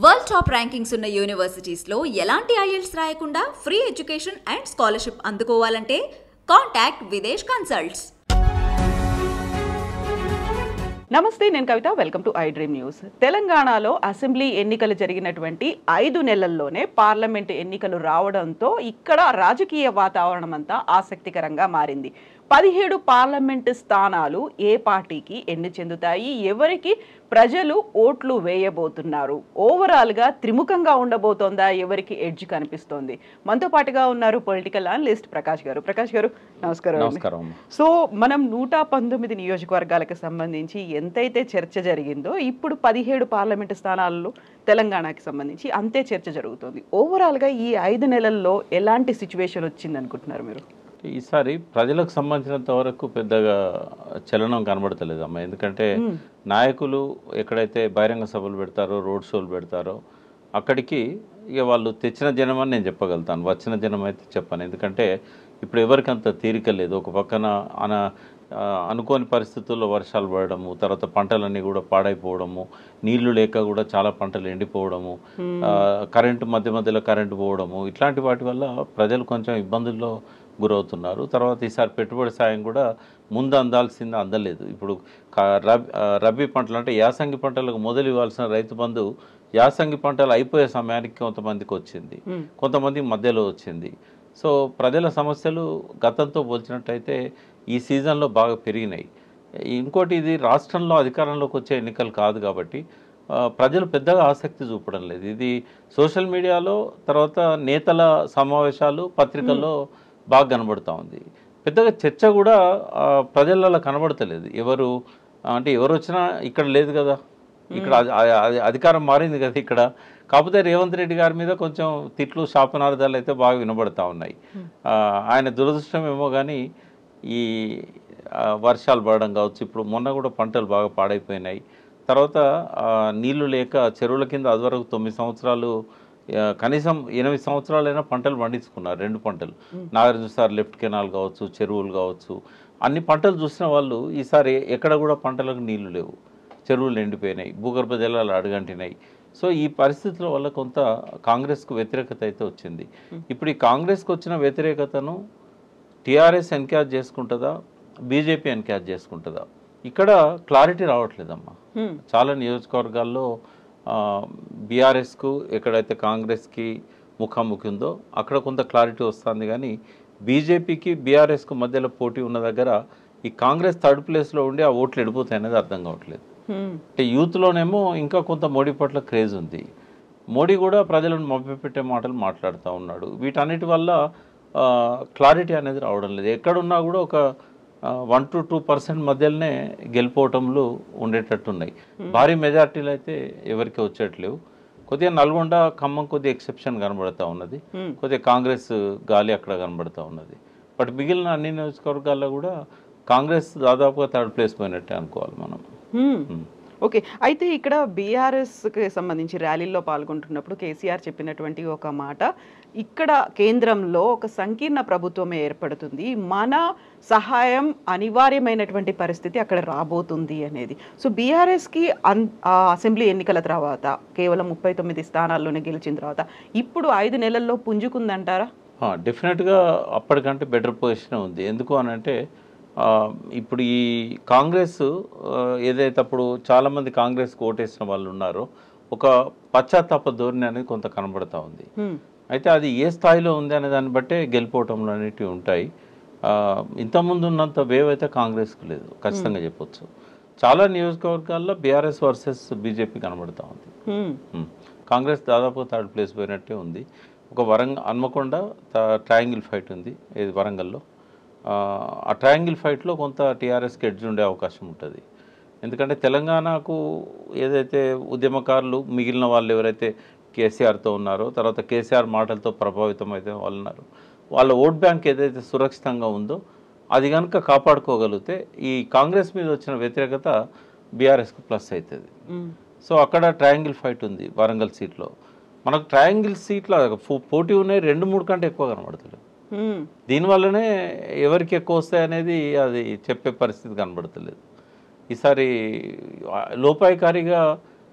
World top rankings ఉన్న యూనివర్సిటీస్లో ఎలాంటి IELTS రాయకుండా ఫ్రీ ఎడ్యుకేషన్ అండ్ స్కాలర్షిప్ అందుకోవాలంటే కాంటాక్ట్ విదేశ్ కన్సల్ట్స్ నమస్తే నేను Kavitha welcome to I dream news తెలంగాణలో అసెంబ్లీ ఎన్నికలు జరిగినటువంటి ఐదు నెలల్లోనే పార్లమెంట్ ఎన్నికలు రావడంతో ఇక్కడ రాజకీయ వాతావరణం అంతా ఆసక్తికరంగా మారింది పదిహేడు పార్లమెంట్ స్థానాలు ఏ పార్టీకి ఎన్ని చెందుతాయి ఎవరికి ప్రజలు ఓట్లు వేయబోతున్నారు ఓవరాల్గా త్రిముఖంగా ఉండబోతోందా ఎవరికి ఎడ్జ్ కనిపిస్తోంది మనతో పాటుగా ఉన్నారు పొలిటికల్ అనలిస్ట్ ప్రకాష్ గారు ప్రకాష్ గారు నమస్కారం అండి. నమస్కారం అమ్మ. సో మనం నూట పంతొమ్మిది నియోజకవర్గాలకు సంబంధించి ఎంతైతే చర్చ జరిగిందో ఇప్పుడు పదిహేడు పార్లమెంటు స్థానాల్లో తెలంగాణకి సంబంధించి అంతే చర్చ జరుగుతుంది ఓవరాల్గా ఈ ఐదు నెలల్లో ఎలాంటి సిచ్యువేషన్ వచ్చింది అనుకుంటున్నారు మీరు ఈసారి ప్రజలకు సంబంధించినంత వరకు పెద్దగా చలనం కనబడతలేదు అమ్మ ఎందుకంటే నాయకులు ఎక్కడైతే బహిరంగ సభలు పెడతారో రోడ్ షోలు పెడతారో అక్కడికి ఇక వాళ్ళు తెచ్చిన జనం అని నేను చెప్పగలుగుతాను వచ్చిన జనం అయితే చెప్పాను ఎందుకంటే ఇప్పుడు ఎవరికి అంత తీరిక లేదు ఒక పక్కన అన ఆ, అనుకోని పరిస్థితుల్లో వర్షాలు పడడము తర్వాత పంటలన్నీ కూడా పాడైపోవడము నీళ్లు లేక కూడా చాలా పంటలు ఎండిపోవడము ఆ, కరెంటు మధ్య మధ్యలో కరెంటు పోవడము ఇట్లాంటి వాటి వల్ల ప్రజలు కొంచెం ఇబ్బందుల్లో గురవుతున్నారు తర్వాత ఈసారి పెట్టుబడి సాయం కూడా ముందు అందాల్సింది అందలేదు ఇప్పుడు క- రబీ ఆ, రబీ పంటలు అంటే యాసంగి పంటలకు మొదలు ఇవ్వాల్సిన రైతు బంధు యాసంగి పంటలు అయిపోయే సమయానికి కొంతమందికి వచ్చింది కొంతమంది మధ్యలో వచ్చింది సో ప్రజల సమస్యలు గతంతో పోల్చినట్టయితే ఈ సీజన్లో బాగా పెరిగినాయి ఇంకోటి ఇది రాష్ట్రంలో అధికారంలోకి వచ్చే ఎన్నికలు కాదు కాబట్టి ఆ, ప్రజలు పెద్దగా ఆసక్తి చూపడం లేదు ఇది సోషల్ మీడియాలో తర్వాత నేతల సమావేశాలు పత్రికల్లో బాగా కనబడుతూ ఉంది పెద్దగా చర్చ కూడా ఆ, ప్రజలలో కనబడతలేదు ఎవరు అంటే ఎవరు వచ్చినా ఇక్కడ లేదు కదా ఇక్కడ అధి- అధి- అధి- అధికారం మారింది కదా ఇక్కడ కాకపోతే రేవంత్ రెడ్డి గారి మీద కొంచెం తిట్లు శాపనార్థాలు అయితే బాగా వినబడతా ఉన్నాయి ఆ, ఆయన దురదృష్టం ఏమో కానీ ఈ ఆ, వర్షాలు పడడం కావచ్చు ఇప్పుడు మొన్న కూడా పంటలు బాగా పాడైపోయినాయి తర్వాత ఆ, నీళ్లు లేక చెరువుల కింద అదివరకు తొమ్మిది సంవత్సరాలు ఆ, కనీసం ఎనిమిది సంవత్సరాలైనా పంటలు పండించుకున్నారు రెండు పంటలు నాగార్జున సార్ లెఫ్ట్ కెనాల్ కావచ్చు చెరువులు కావచ్చు అన్ని పంటలు చూసిన వాళ్ళు ఈసారి ఎక్కడ కూడా పంటలకు నీళ్లు లేవు చెరువులు ఎండిపోయినాయి భూగర్భ జలాలు అడుగంటినాయి సో ఈ పరిస్థితుల వల్ల కొంత కాంగ్రెస్కు వ్యతిరేకత అయితే వచ్చింది ఇప్పుడు ఈ కాంగ్రెస్కి వచ్చిన వ్యతిరేకతను టీఆర్ఎస్ ఎన్క్యాచ్ చేసుకుంటుందా బీజేపీ ఎన్క్యాచ్ చేసుకుంటుందా ఇక్కడ క్లారిటీ రావట్లేదమ్మా Hmm. చాలా నియోజకవర్గాల్లో బీఆర్ఎస్కు ఎక్కడైతే కాంగ్రెస్కి ముఖాముఖి ఉందో అక్కడ కొంత క్లారిటీ వస్తుంది కానీ బీజేపీకి బీఆర్ఎస్కు మధ్యలో పోటీ ఉన్న దగ్గర ఈ కాంగ్రెస్ థర్డ్ ప్లేస్లో ఉండి ఆ ఓట్లు ఎడిపోతాయి అనేది అర్థం కావట్లేదు హ్మ్. అంటే యూత్లోనేమో ఇంకా కొంత మోడీ పట్ల క్రేజ్ ఉంది మోడీ కూడా ప్రజలను మభ్యపెట్టే మాటలు మాట్లాడుతూ ఉన్నాడు వీటన్నిటి వల్ల క్లారిటీ అనేది రావడం లేదు ఎక్కడున్నా కూడా ఒక వన్ టు టూ పర్సెంట్ మధ్యలోనే గెలిపోవటంలు ఉండేటట్టున్నాయి భారీ మెజార్టీలు అయితే ఎవరికి వచ్చేట్లేవు కొద్దిగా నల్గొండ ఖమ్మం కొద్దిగా ఎక్సెప్షన్ కనబడతా ఉన్నది Hmm. కొద్దిగా కాంగ్రెస్ గాలి అక్కడ కనబడతా ఉన్నది బట్ మిగిలిన అన్ని నియోజకవర్గాల్లో కూడా కాంగ్రెస్ దాదాపుగా థర్డ్ ప్లేస్ పోయినట్టే అనుకోవాలి మనం హ్మ్. Hmm. ఓకే అయితే ఇక్కడ బీఆర్ఎస్కి సంబంధించి ర్యాలీల్లో పాల్గొంటున్నప్పుడు కేసీఆర్ చెప్పినటువంటి ఒక మాట ఇక్కడ కేంద్రంలో ఒక సంకీర్ణ ప్రభుత్వం ఏర్పడుతుంది మన సహాయం అనివార్యమైనటువంటి పరిస్థితి అక్కడ రాబోతుంది అనేది సో బీఆర్ఎస్కి అన్ ఆ అసెంబ్లీ ఎన్నికల తర్వాత కేవలం ముప్పై తొమ్మిది స్థానాల్లోనే గెలిచిన తర్వాత ఇప్పుడు ఐదు నెలల్లో పుంజుకుందంటారా డెఫినెట్గా అప్పటికంటే బెటర్ పొజిషన్ ఉంది ఎందుకు అని అంటే ఆ, ఇప్పుడు ఈ కాంగ్రెస్ ఆ, ఏదైతే అప్పుడు చాలామంది కాంగ్రెస్కి ఓటేసిన వాళ్ళు ఉన్నారో ఒక పశ్చాత్తాప ధోరణి అనేది కొంత కనబడతా ఉంది హ్మ్. అయితే అది ఏ స్థాయిలో ఉంది అనే దాన్ని బట్టే గెలిపోవటంలో అనేటివి ఉంటాయి ఆ, ఇంతకుముందు ఉన్నంత వేవ్ అయితే కాంగ్రెస్కి లేదు ఖచ్చితంగా చెప్పొచ్చు చాలా నియోజకవర్గాల్లో బీఆర్ఎస్ వర్సెస్ బీజేపీ కనబడతా ఉంది హ్మ్. మ్మ్. కాంగ్రెస్ దాదాపు థర్డ్ ప్లేస్ పోయినట్టే ఉంది ఒక వరంగ హన్మకొండ త- ట్రయాంగిల్ ఫైట్ ఉంది ఇది వరంగల్లో ఆ, ఆ ట్రయాంగిల్ ఫైట్లో కొంత టీఆర్ఎస్కి ఎడ్జ్ ఉండే అవకాశం ఉంటుంది ఎందుకంటే తెలంగాణకు ఏదైతే ఉద్యమకారులు మిగిలిన వాళ్ళు ఎవరైతే కేసీఆర్తో ఉన్నారో తర్వాత కేసీఆర్ మాటలతో ప్రభావితం అయితే వాళ్ళు ఉన్నారు వాళ్ళ ఓట్ బ్యాంక్ ఏదైతే సురక్షితంగా ఉందో అది కనుక కాపాడుకోగలిగితే ఈ కాంగ్రెస్ మీద వచ్చిన వ్యతిరేకత బీఆర్ఎస్కి ప్లస్ అవుతుంది హ్మ్. సో అక్కడ ట్రయాంగిల్ ఫైట్ ఉంది వరంగల్ సీట్లో మనకు ట్రయాంగిల్ సీట్ల ఫో- పోటీ ఉన్నాయి రెండు మూడు కంటే ఎక్కువ కనబడతలేదు హ్మ్. దీనివల్లనే ఎవరికి ఎక్కువ వస్తాయి అనేది అది చెప్పే పరిస్థితి కనబడతలేదు ఈసారి ఆ, లోపాయికారిగా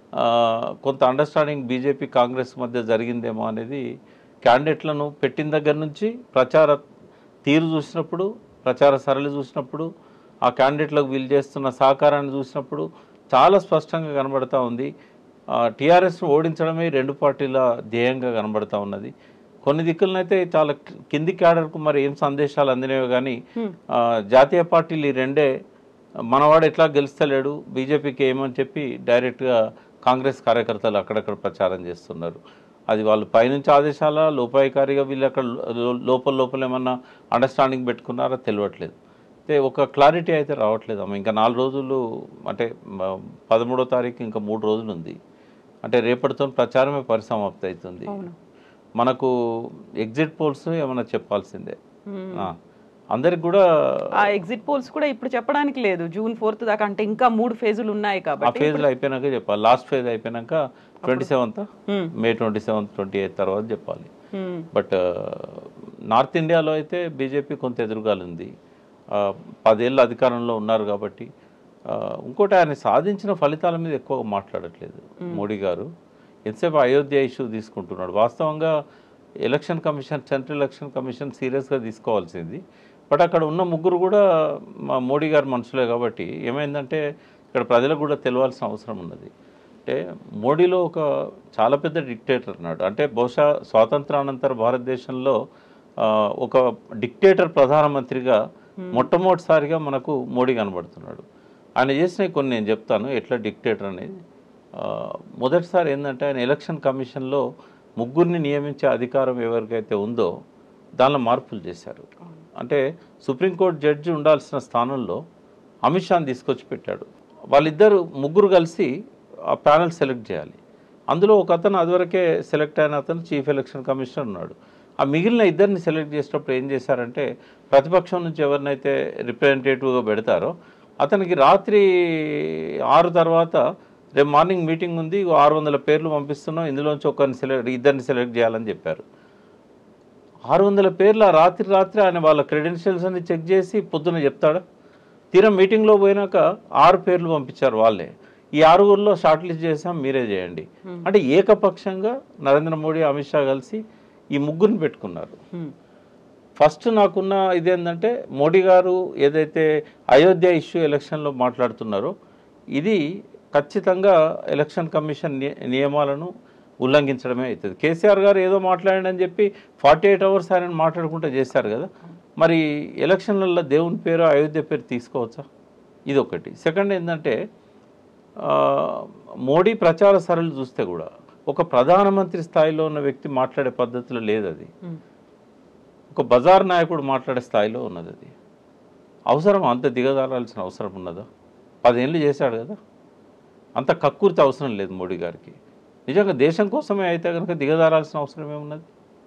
ఆ, కొంత అండర్స్టాండింగ్ బీజేపీ కాంగ్రెస్ మధ్య జరిగిందేమో అనేది క్యాండిడేట్లను పెట్టిన దగ్గర నుంచి ప్రచార తీరు చూసినప్పుడు ప్రచార సరళి చూసినప్పుడు ఆ క్యాండిడేట్లకు వీళ్ళు చేస్తున్న సహకారాన్ని చూసినప్పుడు చాలా స్పష్టంగా కనబడతా ఉంది టీఆర్ఎస్ను ఓడించడమే ఈ రెండు పార్టీల ధ్యేయంగా కనబడతా ఉన్నది కొన్ని దిక్కులనైతే చాలా కి- కింది క్యాడర్కు మరి ఏం సందేశాలు అందినవో కానీ ఆ, జాతీయ పార్టీలు ఈ రెండే మనవాడు ఎట్లా గెలుస్తలేడు బీజేపీకి ఏమని చెప్పి డైరెక్ట్గా కాంగ్రెస్ కార్యకర్తలు అక్కడక్కడ ప్రచారం చేస్తున్నారు అది వాళ్ళు పైనుంచి ఆదేశాల లోపాయికారిగా వీళ్ళు అక్కడ లో- లోపల లోపల ఏమన్నా అండర్స్టాండింగ్ పెట్టుకున్నారా తెలియట్లేదు అయితే ఒక క్లారిటీ అయితే రావట్లేదు అమ్మ ఇంకా నాలుగు రోజులు అంటే మ- పదమూడో తారీఖు ఇంకా మూడు రోజులు ఉంది అంటే రేపటితో ప్రచారమే పరిసమాప్తి అవుతుంది అవును మనకు ఎగ్జిట్ పోల్స్ ఏమైనా చెప్పాల్సిందే ఆ, అందరికి కూడా ఆ ఎగ్జిట్ పోల్స్ కూడా ఇప్పుడు చెప్పడానికి లేదు జూన్ ఫోర్త్ దాకా అంటే ఇంకా మూడు ఫేజులు ఉన్నాయి ఆ కాబట్టి ఫేజ్లో అయిపోయినాక చెప్పాలి లాస్ట్ ఫేజ్ అయిపోయినాక twenty seventh Hmm. May twenty seventh twenty eighth తర్వాత చెప్పాలి Hmm. బట్ నార్త్ ఇండియాలో అయితే బీజేపీ కొంత ఎదురుగాలి ఉంది ఆ, పదేళ్ళు అధికారంలో ఉన్నారు కాబట్టి ఆ, ఇంకోటి ఆయన సాధించిన ఫలితాల మీద ఎక్కువ మాట్లాడట్లేదు మోడీ గారు ఎంతసేపు అయోధ్య ఇష్యూ తీసుకుంటున్నాడు వాస్తవంగా election commission central election commission సీరియస్గా తీసుకోవాల్సింది బట్ అక్కడ ఉన్న ముగ్గురు కూడా మా మోడీ గారు మనుషులే కాబట్టి ఏమైందంటే ఇక్కడ ప్రజలకు కూడా తెలియాల్సిన అవసరం ఉన్నది అంటే మోడీలో ఒక చాలా పెద్ద డిక్టేటర్ అన్నాడు అంటే బహుశా స్వాతంత్రానంతర భారతదేశంలో ఆ, ఒక డిక్టేటర్ ప్రధానమంత్రిగా మొట్టమొదటిసారిగా మనకు మోడీ కనబడుతున్నాడు ఆయన చేసినవి కొన్ని నేను చెప్తాను ఎట్లా డిక్టేటర్ అనేది ఆ, మొదటిసారి ఏంటంటే ఆయన ఎలక్షన్ కమిషన్లో ముగ్గురిని నియమించే అధికారం ఎవరికైతే ఉందో దానిలో మార్పులు చేశారు అంటే సుప్రీంకోర్టు జడ్జి ఉండాల్సిన స్థానంలో అమిత్ షాని తీసుకొచ్చి పెట్టాడు వాళ్ళిద్దరు ముగ్గురు కలిసి ఆ ప్యానెల్ సెలెక్ట్ చేయాలి అందులో ఒక అతను అదివరకే సెలెక్ట్ అయిన అతను చీఫ్ ఎలక్షన్ కమిషనర్ ఉన్నాడు ఆ మిగిలిన ఇద్దరిని సెలెక్ట్ చేసేటప్పుడు ఏం చేశారంటే ప్రతిపక్షం నుంచి ఎవరినైతే రిప్రజెంటేటివ్గా పెడతారో అతనికి రాత్రి ఆరు తర్వాత రేపు మార్నింగ్ మీటింగ్ ఉంది ఆరు వందల పేర్లు పంపిస్తున్నాం ఇందులోంచి ఒకరిని సెలెక్ట్ ఇద్దరిని సెలెక్ట్ చేయాలని చెప్పారు ఆరు వందల పేర్లు ఆ రాత్రి రాత్రి ఆయన వాళ్ళ క్రెడెన్షియల్స్ అన్ని చెక్ చేసి పొద్దున చెప్తాడా తీరా మీటింగ్లో పోయినాక ఆరు పేర్లు పంపించారు వాళ్ళే ఈ ఆరుగురిలో షార్ట్ లిస్ట్ చేసాం మీరే చేయండి అంటే ఏకపక్షంగా నరేంద్ర మోడీ అమిత్ షా కలిసి ఈ ముగ్గురిని పెట్టుకున్నారు Hmm. ఫస్ట్ నాకున్న ఇదేంటంటే మోడీ గారు ఏదైతే అయోధ్య ఇష్యూ ఎలక్షన్లో మాట్లాడుతున్నారో ఇది ఖచ్చితంగా ఎలక్షన్ కమిషన్ ని- నియమాలను ఉల్లంఘించడమే అవుతుంది కేసీఆర్ గారు ఏదో మాట్లాడండి చెప్పి ఫార్టీ ఎయిట్ అవర్స్ ఆయన మాట్లాడుకుంటూ చేశారు కదా మరి ఎలక్షన్లలో దేవుని పేరు అయోధ్య పేరు తీసుకోవచ్చా ఇది ఒకటి సెకండ్ ఏంటంటే ఆ, మోడీ ప్రచార సరళి చూస్తే కూడా ఒక ప్రధానమంత్రి స్థాయిలో ఉన్న వ్యక్తి మాట్లాడే పద్ధతిలో లేదు అది Hmm. ఒక బజార్ నాయకుడు మాట్లాడే స్థాయిలో ఉన్నది అది అవసరం అంత దిగజారాల్సిన అవసరం ఉన్నదా పదేళ్ళు చేశాడు కదా అంత కక్కుర్తి అవసరం లేదు మోడీ గారికి నిజంగా దేశం కోసమే అయితే కనుక దిగజారాల్సిన అవసరం ఏమున్నది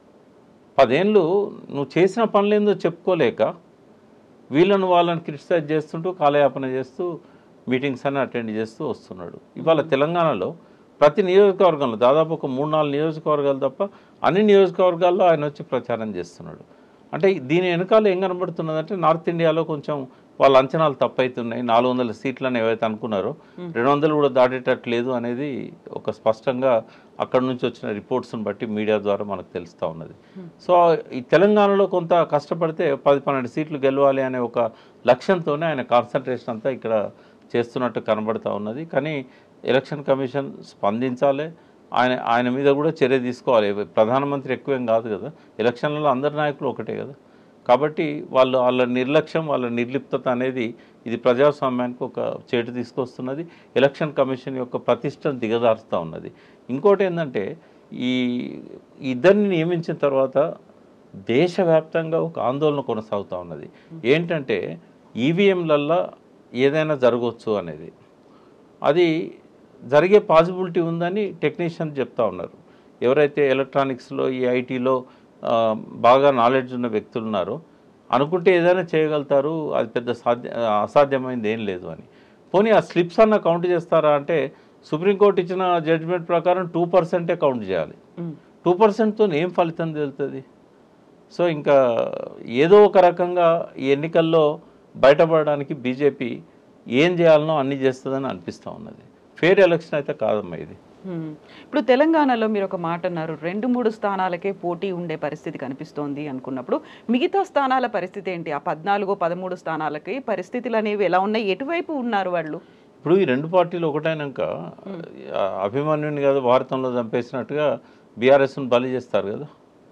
పదేళ్ళు నువ్వు చేసిన పనులేందో చెప్పుకోలేక వీళ్ళను వాళ్ళని క్రిటిసైజ్ చేస్తుంటూ కాలయాపన చేస్తూ మీటింగ్స్ అన్ని అటెండ్ చేస్తూ వస్తున్నాడు ఇవాళ తెలంగాణలో ప్రతి నియోజకవర్గంలో దాదాపు ఒక మూడు నాలుగు నియోజకవర్గాలు తప్ప అన్ని నియోజకవర్గాల్లో ఆయన వచ్చి ప్రచారం చేస్తున్నాడు అంటే దీని వెనకాల ఏం కనబడుతున్నదంటే నార్త్ ఇండియాలో కొంచెం వాళ్ళ అంచనాలు తప్పైతున్నాయి నాలుగు వందల సీట్లని ఏవైతే అనుకున్నారో రెండు వందలు కూడా దాటేటట్లేదు అనేది ఒక స్పష్టంగా అక్కడ నుంచి వచ్చిన రిపోర్ట్స్ని బట్టి మీడియా ద్వారా మనకు తెలుస్తూ ఉన్నది సో ఈ తెలంగాణలో కొంత కష్టపడితే పది పన్నెండు సీట్లు గెలవాలి అనే ఒక లక్ష్యంతోనే ఆయన కాన్సన్ట్రేషన్ అంతా ఇక్కడ చేస్తున్నట్టు కనబడతా ఉన్నది కానీ ఎలక్షన్ కమిషన్ స్పందించాలి ఆయన ఆయన మీద కూడా చర్య తీసుకోవాలి ప్రధానమంత్రి ఎక్కువేం కాదు కదా ఎలక్షన్లలో అందరి నాయకులు ఒకటే కదా కాబట్టి వాళ్ళు వాళ్ళ నిర్లక్ష్యం వాళ్ళ నిర్లిప్తత అనేది ఇది ప్రజాస్వామ్యానికి ఒక చేటు తీసుకొస్తున్నది ఎలక్షన్ కమిషన్ యొక్క ప్రతిష్టను దిగజారుస్తూ ఉన్నది ఇంకోటి ఏంటంటే ఈ ఈ ఇద్దరిని నియమించిన తర్వాత దేశవ్యాప్తంగా ఒక ఆందోళన కొనసాగుతూ ఉన్నది ఏంటంటే ఈవీఎంలల్లో ఏదైనా జరగవచ్చు అనేది అది జరిగే పాసిబిలిటీ ఉందని టెక్నీషియన్స్ చెప్తా ఉన్నారు ఎవరైతే ఎలక్ట్రానిక్స్లో ఈ ఐటీలో బాగా నాలెడ్జ్ ఉన్న వ్యక్తులు ఉన్నారో అనుకుంటే ఏదైనా చేయగలుగుతారు అది పెద్ద సాధ్య అసాధ్యమైంది ఏం లేదు అని పోనీ ఆ స్లిప్స్ అన్న కౌంట్ చేస్తారా అంటే సుప్రీంకోర్టు ఇచ్చిన జడ్జిమెంట్ ప్రకారం టూ పర్సెంటే కౌంట్ చేయాలి Hmm. టూ పర్సెంట్తో ఏం ఫలితం తెలుస్తుంది సో ఇంకా ఏదో ఒక రకంగా ఈ ఎన్నికల్లో బయటపడడానికి బీజేపీ ఏం చేయాలనో అన్ని చేస్తుందని అనిపిస్తూ ఉన్నది ఫేర్ ఎలక్షన్ అయితే కాదమ్మా ఇది హ్మ్. ఇప్పుడు తెలంగాణలో మీరు ఒక మాట అన్నారు రెండు మూడు స్థానాలకే పోటీ ఉండే పరిస్థితి కనిపిస్తోంది అనుకున్నప్పుడు మిగతా స్థానాల పరిస్థితి ఏంటి ఆ పద్నాలుగు పదమూడు స్థానాలకి పరిస్థితులు అనేవి ఎలా ఉన్నాయి ఎటువైపు ఉన్నారు వాళ్ళు ఇప్పుడు ఈ రెండు పార్టీలు ఒకటైనాక ఆ, అభిమన్యుని కదా భారతంలో చంపేసినట్టుగా బీఆర్ఎస్ను బలి చేస్తారు కదా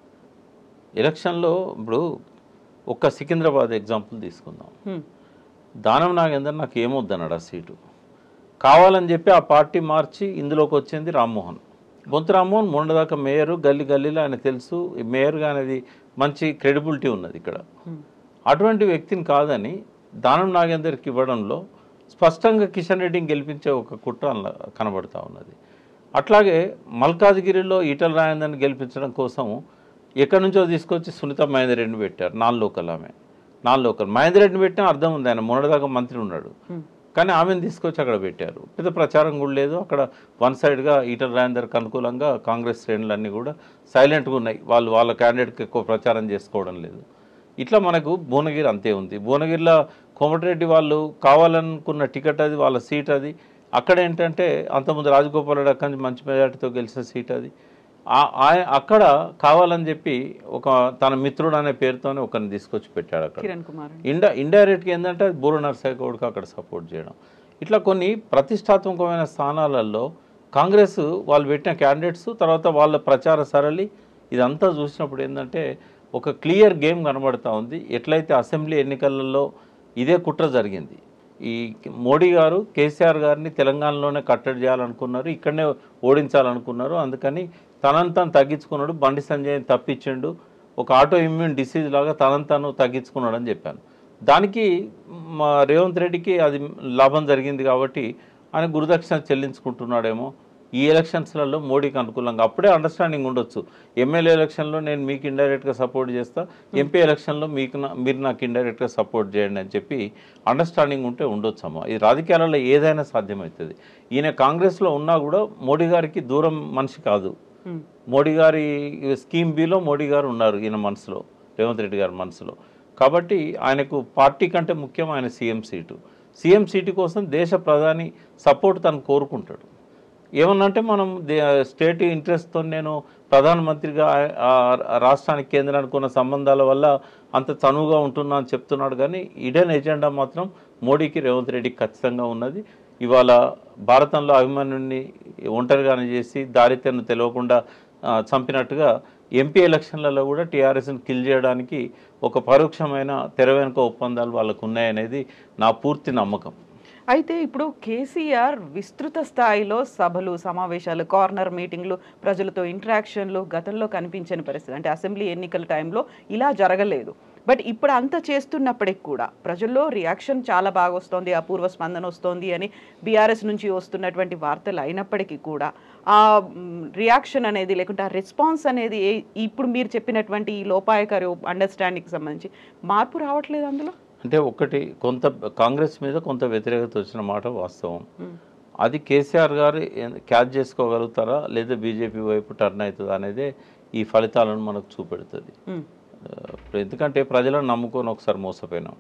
ఎలక్షన్లో ఇప్పుడు ఒక్క సికింద్రాబాద్ ఎగ్జాంపుల్ తీసుకుందాం హ్మ్. దానం నాగేందర్ నాకు ఏమొద్దన్నాడు ఆ సీటు కావాలని చెప్పి ఆ పార్టీ మార్చి ఇందులోకి వచ్చింది రామ్మోహన్ బొంతు రామ్మోహన్ మొన్నదాకా మేయర్ గల్లీ గల్లీలో ఆయన తెలుసు ఈ మేయర్గా అనేది మంచి క్రెడిబిలిటీ ఉన్నది ఇక్కడ అటువంటి వ్యక్తిని కాదని దానం నాగేందర్కి ఇవ్వడంలో స్పష్టంగా కిషన్ రెడ్డిని గెలిపించే ఒక కుట్ర అందులో కనబడుతూ ఉన్నది అట్లాగే మల్కాజ్గిరిలో ఈటల రాజేందర్ని గెలిపించడం కోసం ఎక్కడి నుంచో తీసుకొచ్చి సునీత మహేందర్ రెడ్డిని పెట్టారు నాన్ లోకల్ ఆమె నాన్ లోకల్ మహేందర్ రెడ్డిని పెట్టిన అర్థం ఉంది ఆయన మొన్నటిదాకా మంత్రి ఉన్నాడు కానీ ఆమెను తీసుకొచ్చి అక్కడ పెట్టారు పెద్ద ప్రచారం కూడా లేదు అక్కడ వన్ సైడ్గా ఈటల రాజేందర్కి అనుకూలంగా కాంగ్రెస్ శ్రేణులన్నీ కూడా సైలెంట్గా ఉన్నాయి వాళ్ళు వాళ్ళ క్యాండిడేట్కి ఎక్కువ ప్రచారం చేసుకోవడం లేదు ఇట్లా మనకు భువనగిరి అంతే ఉంది భువనగిరిలో కోమటిరెడ్డి వాళ్ళు కావాలనుకున్న టికెట్ అది వాళ్ళ సీట్ అది అక్కడ ఏంటంటే అంతకుముందు రాజగోపాల్ రెడ్డి అక్కడి నుంచి మంచి మెజార్టీతో గెలిచిన సీట్ అది ఆ- ఆయ- అక్కడ కావాలని చెప్పి ఒక తన మిత్రుడు అనే పేరుతోనే ఒకరిని తీసుకొచ్చి పెట్టాడు అక్కడ కిరణ్ కుమార్ ఇండ ఇండైరెక్ట్గా ఏంటంటే బూర నర్సయ్య గౌడ్కి అక్కడ సపోర్ట్ చేయడం ఇట్లా కొన్ని ప్రతిష్టాత్మకమైన స్థానాలలో కాంగ్రెస్ వాళ్ళు పెట్టిన క్యాండిడేట్స్ తర్వాత వాళ్ళ ప్రచార సరళి ఇదంతా చూసినప్పుడు ఏంటంటే ఒక క్లియర్ గేమ్ కనబడతా ఉంది ఎట్లయితే అసెంబ్లీ ఎన్నికలలో ఇదే కుట్ర జరిగింది ఈ మోడీ గారు కేసీఆర్ గారిని తెలంగాణలోనే కట్టడి చేయాలనుకున్నారు ఇక్కడనే ఓడించాలనుకున్నారు అందుకని తనని తాను తగ్గించుకున్నాడు బండి సంజయ్ని తప్పించిండు ఒక ఆటో ఇమ్యూన్ డిసీజ్ లాగా తనని తాను తగ్గించుకున్నాడు అని చెప్పాను దానికి మా రేవంత్ రెడ్డికి అది లాభం జరిగింది కాబట్టి ఆయన గురుదక్షిణ చెల్లించుకుంటున్నాడేమో ఈ ఎలక్షన్స్లలో మోడీకి అనుకూలంగా అప్పుడే అండర్స్టాండింగ్ ఉండొచ్చు ఎమ్మెల్యే ఎలక్షన్లో నేను మీకు ఇండైరెక్ట్గా సపోర్ట్ చేస్తా ఎంపీ ఎలక్షన్లో మీకు నా- మీరు నాకు ఇండైరెక్ట్గా సపోర్ట్ చేయండి అని చెప్పి అండర్స్టాండింగ్ ఉంటే ఉండొచ్చు అమ్మ ఈ రాజకీయాలలో ఏదైనా సాధ్యమవుతుంది ఈయన కాంగ్రెస్లో ఉన్నా కూడా మోడీ గారికి దూరం మనిషి కాదు హ్మ్. మోడీ గారి స్కీమ్ బిలో మోడీ గారు ఉన్నారు ఈయన మనసులో రేవంత్ రెడ్డి గారి మనసులో కాబట్టి ఆయనకు పార్టీ కంటే ముఖ్యం ఆయన సీఎం సీటు సీఎం సీటు కోసం దేశ ప్రధాని సపోర్ట్ తను కోరుకుంటాడు ఏమన్నంటే మనం దే- స్టేట్ ఇంట్రెస్ట్తో నేను ప్రధానమంత్రిగా ఆ- ఆ రాష్ట్రానికి కేంద్రానికి ఉన్న సంబంధాల వల్ల అంత చనువుగా ఉంటున్నా అని చెప్తున్నాడు కానీ ఇడెన్ ఎజెండా మాత్రం మోడీకి రేవంత్ రెడ్డికి ఖచ్చితంగా ఉన్నది ఇవాళ భారతంలో అభిమన్యుని ఒంటరిగానే చేసి దారితెన్ను తెలియకుండా ఆ, చంపినట్టుగా ఎంపీ ఎలక్షన్లలో కూడా టీఆర్ఎస్ని కిల్ చేయడానికి ఒక పరోక్షమైన తెర వెనుక ఒప్పందాలు వాళ్ళకు ఉన్నాయనేది నా పూర్తి నమ్మకం అయితే ఇప్పుడు కేసీఆర్ విస్తృత స్థాయిలో సభలు సమావేశాలు కార్నర్ మీటింగ్లు ప్రజలతో ఇంటరాక్షన్లు గతంలో కనిపించని పరిస్థితి అంటే అసెంబ్లీ ఎన్నికల టైంలో ఇలా జరగలేదు బట్ ఇప్పుడు అంత చేస్తున్నప్పటికి కూడా ప్రజల్లో రియాక్షన్ చాలా బాగా వస్తుంది అపూర్వ స్పందన వస్తోంది అని బీఆర్ఎస్ నుంచి వస్తున్నటువంటి వార్తలు అయినప్పటికీ కూడా ఆ రియాక్షన్ అనేది లేకుంటే ఆ రెస్పాన్స్ అనేది ఏ- ఇప్పుడు మీరు చెప్పినటువంటి ఈ లోపాయకారి అండర్స్టాండింగ్కి సంబంధించి మార్పు రావట్లేదు అందులో అంటే ఒకటి కొంత కాంగ్రెస్ మీద కొంత వ్యతిరేకత వచ్చిన మాట వాస్తవం అది కేసీఆర్ గారు ఏ- క్యాచ్ చేసుకోగలుగుతారా లేదా బీజేపీ వైపు టర్న్ అవుతుందా అనేది ఈ ఫలితాలను మనకు చూపెడుతుంది మ్మ్. ఆ, ఇప్పుడు ఎందుకంటే ప్రజలను నమ్ముకొని ఒకసారి మోసపోయినాం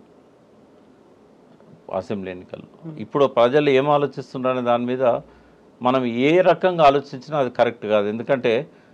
అసెంబ్లీ ఎన్నికల్లో ఇప్పుడు ప్రజలు ఏం ఆలోచిస్తున్నారనే దాని మీద మనం ఏ రకంగా ఆలోచించినా అది కరెక్ట్ కాదు ఎందుకంటే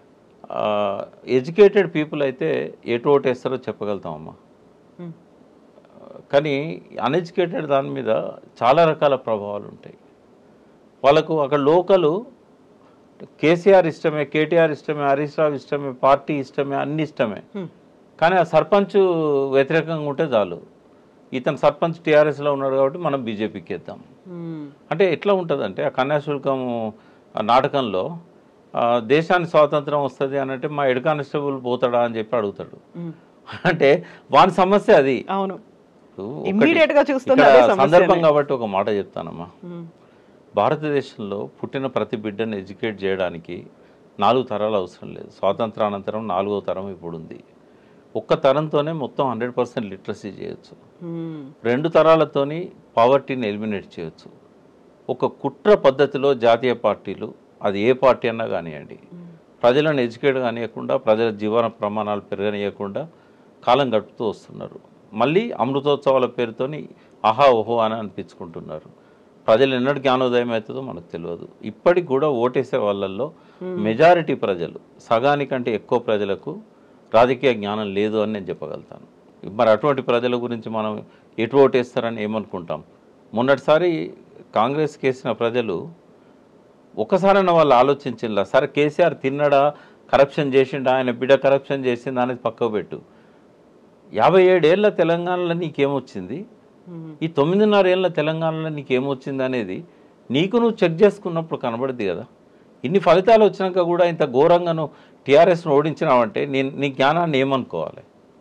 ఎడ్యుకేటెడ్ పీపుల్ అయితే ఎటు ఓటేస్తారో చెప్పగలుగుతామమ్మా మ్మ్. కానీ అన్ఎడ్యుకేటెడ్ దాని మీద చాలా రకాల ప్రభావాలు ఉంటాయి వాళ్ళకు అక్కడ లోకలు కేసీఆర్ ఇష్టమే కేటీఆర్ ఇష్టమే హరీష్ రావు ఇష్టమే పార్టీ ఇష్టమే అన్ని ఇష్టమే హ్మ్. కానీ ఆ సర్పంచ్ వ్యతిరేకంగా ఉంటే చాలు ఇతను సర్పంచ్ టీఆర్ఎస్లో ఉన్నాడు కాబట్టి మనం బీజేపీకి ఇద్దాం మ్మ్. అంటే ఎట్లా ఉంటుందంటే ఆ కన్యాశుల్కం ఆ నాటకంలో ఆ, దేశానికి స్వాతంత్రం వస్తుంది అని అంటే మా హెడ్ కానిస్టేబుల్ పోతాడా అని చెప్పి అడుగుతాడు మ్మ్. అంటే వాని సమస్య అది అవును ఇప్పుడు ఒకటి- Immediate గా చూస్తున్న ఇక్కడ అదే సమస్యనే. సందర్భం కాబట్టి ఒక మాట చెప్తానమ్మా మ్మ్. భారతదేశంలో పుట్టిన ప్రతి బిడ్డను ఎడ్యుకేట్ చేయడానికి నాలుగు తరాలు అవసరం లేదు స్వాతంత్రానంతరం నాలుగో తరం ఇప్పుడు ఉంది ఒక్క తరంతోనే మొత్తం హండ్రెడ్ పర్సెంట్ లిటరసీ చేయొచ్చు మ్మ్. రెండు తరాలతోని పావర్టీని ఎలిమినేట్ చేయొచ్చు ఒక కుట్ర పద్ధతిలో జాతీయ పార్టీలు అది ఏ పార్టీ అన్నా కానివ్వండి ప్రజలను ఎడ్యుకేట్ కానియకుండా ప్రజల జీవన ప్రమాణాలు పెరగనీయకుండా కాలం గడుపుతూ వస్తున్నారు మళ్ళీ అమృతోత్సవాల పేరుతోని ఆహా ఓహో అని అనిపించుకుంటున్నారు ప్రజలు ఎన్నటి జ్ఞానోదయం అవుతుందో మనకు తెలియదు ఇప్పటికి కూడా ఓటేసే వాళ్ళల్లో మెజారిటీ ప్రజలు సగానికంటే ఎక్కువ ప్రజలకు రాజకీయ జ్ఞానం లేదు అని నేను చెప్పగలుగుతాను మరి అటువంటి ప్రజల గురించి మనం ఎటు ఓటేస్తారని ఏమనుకుంటాం మొన్నటిసారి కాంగ్రెస్ కేసిన ప్రజలు ఒకసారైనా వాళ్ళు ఆలోచించిందా సరే కేసీఆర్ తిన్నడా కరప్షన్ చేసిండా ఆయన బిడ్డ కరప్షన్ చేసిందా అనేది పక్కకు పెట్టు యాభై ఏడేళ్ల తెలంగాణలో నీకేమొచ్చింది ఈ తొమ్మిదిన్నర ఏళ్ళ తెలంగాణలో నీకేమొచ్చింది అనేది నీకు నువ్వు చెక్ చేసుకున్నప్పుడు కనబడుద్ది కదా ఇన్ని ఫలితాలు వచ్చినాక కూడా ఇంత ఘోరంగా నువ్వు టీఆర్ఎస్ను ఓడించినావంటే నేను నీ జ్ఞానాన్ని ఏమనుకోవాలి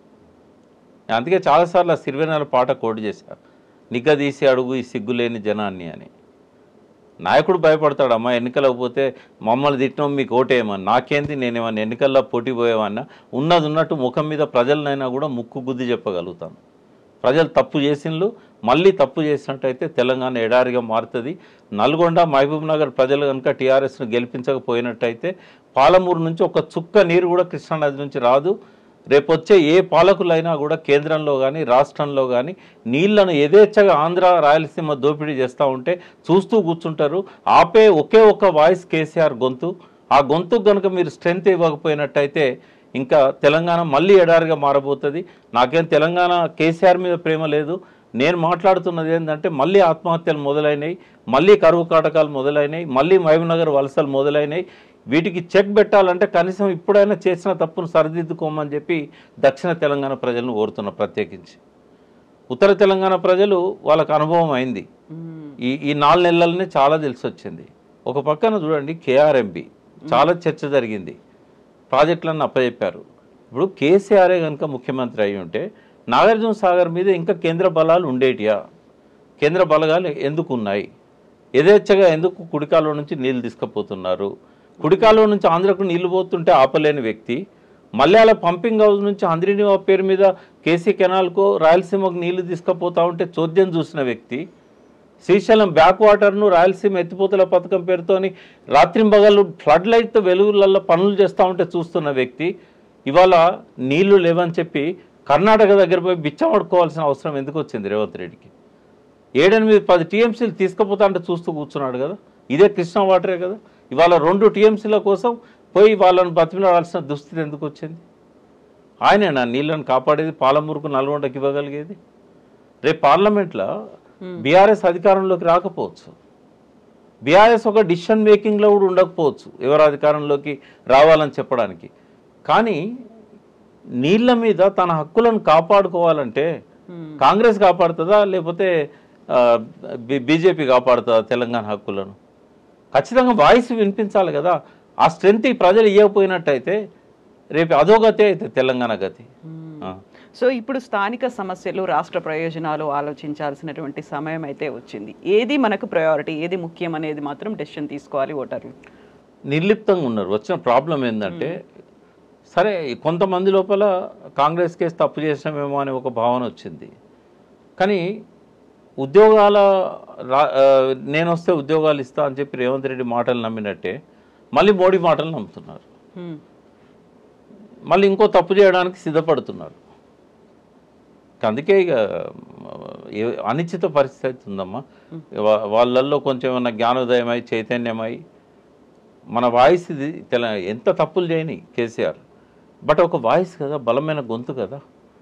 అందుకే చాలాసార్లు ఆ సిరివెనాల పాట కోడి చేశా నిగ్గదీసి అడుగు ఈ సిగ్గులేని జనాన్ని అని నాయకుడు భయపడతాడు అమ్మా ఎన్నికలకు పోతే మమ్మల్ని తిట్టడం మీకు ఓటేయమని నాకేంది నేనేమన్నా ఎన్నికల్లో పోటీ పోయేవన్నా ఉన్నది ఉన్నట్టు ముఖం మీద ప్రజలనైనా కూడా ముక్కు గుద్ది చెప్పగలుగుతాను ప్రజలు తప్పు చేసిండ్లు మళ్ళీ తప్పు చేసినట్టయితే తెలంగాణ ఎడారిగా మారుతుంది నల్గొండ మహబూబ్ నగర్ ప్రజలు కనుక టీఆర్ఎస్ను గెలిపించకపోయినట్టయితే పాలమూరు నుంచి ఒక చుక్క నీరు కూడా కృష్ణానది నుంచి రాదు రేపు వచ్చే ఏ పాలకులైనా కూడా కేంద్రంలో కానీ రాష్ట్రంలో కానీ నీళ్లను యథేచ్ఛగా ఆంధ్ర రాయలసీమ దోపిడీ చేస్తూ ఉంటే చూస్తూ కూర్చుంటారు ఆపే ఒకే ఒక్క వాయిస్ కేసీఆర్ గొంతు ఆ గొంతుకు కనుక మీరు స్ట్రెంత్ ఇవ్వకపోయినట్టయితే ఇంకా తెలంగాణ మళ్ళీ ఎడారిగా మారబోతుంది నాకేం తెలంగాణ కేసీఆర్ మీద ప్రేమ లేదు నేను మాట్లాడుతున్నది ఏంటంటే మళ్ళీ ఆత్మహత్యలు మొదలైనవి మళ్ళీ కరువు కాటకాలు మొదలైనవి మళ్ళీ మహబూబ్నగర్ వలసలు మొదలైనవి వీటికి చెక్ పెట్టాలంటే కనీసం ఇప్పుడైనా చేసిన తప్పును సరిదిద్దుకోమని చెప్పి దక్షిణ తెలంగాణ ప్రజలను కోరుతున్నా ప్రత్యేకించి ఉత్తర తెలంగాణ ప్రజలు వాళ్ళకు అనుభవం అయింది ఈ ఈ నాలుగు నెలలనే చాలా తెలిసి వచ్చింది ఒక పక్కన చూడండి కేఆర్ఎంబి చాలా చర్చ జరిగింది ప్రాజెక్టులను అప్పచెప్పారు ఇప్పుడు కేసీఆరే కనుక ముఖ్యమంత్రి అయి ఉంటే నాగార్జున సాగర్ మీద ఇంకా కేంద్ర బలాలు ఉండేటియా కేంద్ర బలగాలు ఎందుకు ఉన్నాయి యథేచ్ఛగా ఎందుకు కుడికాలో నుంచి నీళ్లు తీసుకుపోతున్నారు కుడికాలో నుంచి ఆంధ్రకు నీళ్లు పోతుంటే ఆపలేని వ్యక్తి మలయాళ పంపింగ్ హౌస్ నుంచి హంద్రినివా పేరు మీద కేసీ కెనాల్కు రాయలసీమకు నీళ్లు తీసుకుపోతా ఉంటే చోద్యం చూసిన వ్యక్తి శ్రీశైలం బ్యాక్ వాటర్ను రాయలసీమ ఎత్తిపోతల పథకం పేరుతోని రాత్రింబగళ్ళు ఫ్లడ్ లైట్ వెలుగులలో పనులు చేస్తూ ఉంటే చూస్తున్న వ్యక్తి ఇవాళ నీళ్లు లేవని చెప్పి కర్ణాటక దగ్గర పోయి బిచ్చమడుకోవాల్సిన అవసరం ఎందుకు వచ్చింది రేవంత్ రెడ్డికి ఏడెనిమిది పది టీఎంసీలు తీసుకుపోతా అంటే చూస్తూ కూర్చున్నాడు కదా ఇదే కృష్ణా వాటరే కదా ఇవాళ రెండు టీఎంసీల కోసం పోయి వాళ్ళని బతిమిలాడాల్సిన దుస్థితి ఎందుకు వచ్చింది ఆయనేనా నీళ్ళని కాపాడేది పాలమూరుకు నల్గొండకి ఇవ్వగలిగేది రేపు పార్లమెంట్లో బీఆర్ఎస్ అధికారంలోకి రాకపోవచ్చు బీఆర్ఎస్ ఒక డిసిషన్ మేకింగ్లో కూడా ఉండకపోవచ్చు ఎవరు అధికారంలోకి రావాలని చెప్పడానికి కానీ నీళ్ళ మీద తన హక్కులను కాపాడుకోవాలంటే కాంగ్రెస్ కాపాడుతుందా లేకపోతే ఆ, బి- బీజేపీ కాపాడుతుందా తెలంగాణ హక్కులను ఖచ్చితంగా వాయిస్ వినిపించాలి కదా ఆ స్ట్రెంత్ ఈ ప్రజలు ఇవ్వకపోయినట్టయితే రేపు అధోగతే అయితే తెలంగాణ గతి ఆ. సో ఇప్పుడు స్థానిక సమస్యలు రాష్ట్ర ప్రయోజనాలు ఆలోచించాల్సినటువంటి సమయం అయితే వచ్చింది ఏది మనకు ప్రయారిటీ ఏది ముఖ్యం అనేది మాత్రం డెసిషన్ తీసుకోవాలి ఓటర్లు నిర్లిప్తంగా ఉన్నారు వచ్చిన ప్రాబ్లం ఏంటంటే సరే కొంతమంది లోపల కాంగ్రెస్ కేసు తప్పు చేసినామేమో అనే ఒక భావన వచ్చింది కానీ ఉద్యోగాల రా- ఆ, నేను వస్తే ఉద్యోగాలు ఇస్తా అని చెప్పి రేవంత్ రెడ్డి మాటలు నమ్మినట్టే మళ్ళీ మోడీ మాటలు నమ్ముతున్నారు హ్మ్. మళ్ళీ ఇంకో తప్పు చేయడానికి సిద్ధపడుతున్నారు అందుకే ఇక ఏ- అనిశ్చిత పరిస్థితి ఉందమ్మా వా- వాళ్ళల్లో కొంచెం ఏమన్నా జ్ఞానోదయమై చైతన్యమై మన వాయిస్ ఇది తెల ఎంత తప్పులు చేయని కేసీఆర్ బట్ ఒక వాయిస్ కదా బలమైన గొంతు కదా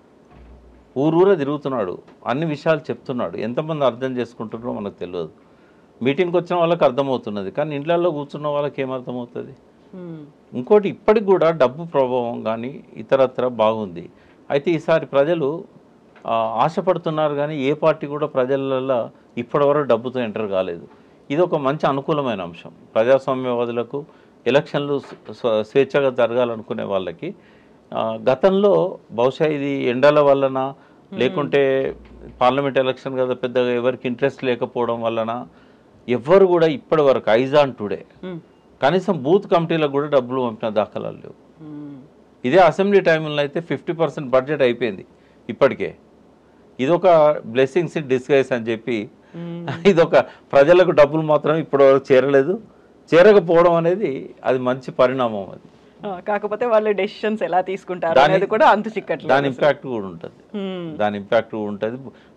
ఊరూరా తిరుగుతున్నాడు అన్ని విషయాలు చెప్తున్నాడు ఎంతమంది అర్థం చేసుకుంటున్నారో మనకు తెలియదు మీటింగ్కి వచ్చిన వాళ్ళకి అర్థమవుతున్నది కానీ ఇండ్లలో కూర్చున్న వాళ్ళకి ఏం అర్థమవుతుంది హ్మ్. ఇంకోటి ఇప్పటికి కూడా డబ్బు ప్రభావం కానీ ఇతరత్ర బాగుంది అయితే ఈసారి ప్రజలు ఆ, ఆశపడుతున్నారు కానీ ఏ పార్టీ కూడా ప్రజలలో ఇప్పటివరకు డబ్బుతో ఎంటర్ కాలేదు ఇది ఒక మంచి అనుకూలమైన అంశం ప్రజాస్వామ్యవాదులకు ఎలక్షన్లు స్వ- స్వేచ్ఛగా జరగాలనుకునే వాళ్ళకి ఆ, గతంలో బహుశా ఇది ఎండల వలన లేకుంటే పార్లమెంట్ ఎలక్షన్ కదా పెద్దగా ఎవరికి ఇంట్రెస్ట్ లేకపోవడం వలన ఎవ్వరు కూడా ఇప్పటి వరకు ఐజాన్ టుడే హ్మ్. కనీసం బూత్ కమిటీలకు కూడా డబ్బులు పంపిన దాఖలాలు లేవు హ్మ్. ఇదే అసెంబ్లీ టైంలో అయితే ఫిఫ్టీ పర్సెంట్ బడ్జెట్ అయిపోయింది ఇప్పటికే ఇదొక బ్లెస్సింగ్స్ ఇన్ డిస్గైస్ అని చెప్పి ఇదొక ప్రజలకు డబ్బులు మాత్రం ఇప్పటి వరకు చేరలేదు చేరకపోవడం అనేది అది మంచి పరిణామం అది ఆ, కాకపోతే వాళ్ళు డెసిషన్స్ ఎలా తీసుకుంటారు దాని- అనేది కూడా అంతు చిక్కట్లేదు దాని ఇంపాక్ట్ కూడా ఉంటుంది హ్మ్. దాని ఇంపాక్ట్ కూడా ఉంటుంది